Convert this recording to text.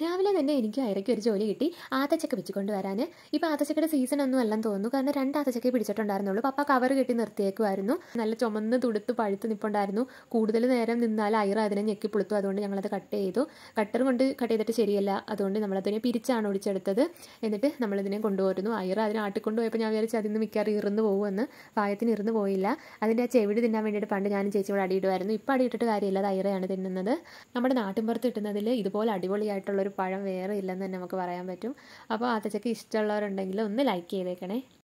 രാവിലെ തന്നെ എനിക്ക് ഐറയ്ക്ക് ഒരു ജോലി കിട്ടി ആത്തച്ചക്ക വെച്ചുകൊണ്ട് വരാൻ ഇപ്പോൾ ആത്തച്ചക്കയുടെ സീസൺ ഒന്നും അല്ലെന്ന് തോന്നുന്നു കാരണം രണ്ട് ആത്തച്ചക്കയെ പിടിച്ചിട്ടുണ്ടായിരുന്നുള്ളൂ പപ്പ കവർ കെട്ടി നിർത്തിയേക്കുമായിരുന്നു നല്ല ചുമന്ന് തുടുത്ത് പഴുത്ത് നിൽപ്പുണ്ടായിരുന്നു കൂടുതൽ നേരം നിന്നാൽ ഐറ അതിനെ ഞെക്കി പുളുത്തു അതുകൊണ്ട് ഞങ്ങളത് കട്ട് ചെയ്തു കട്ടർ കൊണ്ട് കട്ട് ചെയ്തിട്ട് ശരിയല്ല അതുകൊണ്ട് നമ്മളതിനെ പിരിച്ചാണ് ഒടിച്ചെടുത്തത് എന്നിട്ട് നമ്മളിതിനെ കൊണ്ടുപോയിരുന്നു ഐറ അതിനെ ആട്ടിക്കൊണ്ടുപോയപ്പോൾ ഞാൻ വിചാരിച്ചു അതിൽ നിന്ന് മിക്കവാറും ഇറന്ന് പോകുമെന്ന് പായത്തിന് ഇറന്ന് പോയില്ല അതിൻ്റെ ആ ചെവിടി തിന്നാൻ വേണ്ടിയിട്ട് പണ്ട് ഞാനും ചേച്ചിയോട് അടിയിടുമായിരുന്നു ഇപ്പോൾ അടിയിട്ടിട്ട് കാര്യമില്ല അത് ഐറയാണ് തിന്നുന്നത് നമ്മുടെ നാട്ടിൻപുറത്ത് കിട്ടുന്നതിൽ ഇതുപോലെ അടിപൊളിയായിട്ടുള്ളൊരു പഴം വേറെ ഇല്ലെന്ന് തന്നെ നമുക്ക് പറയാൻ പറ്റും അപ്പോൾ ആത്തച്ചക്ക ഇഷ്ടമുള്ളവരുണ്ടെങ്കിൽ ഒന്ന് ലൈക്ക് ചെയ്തേക്കണേ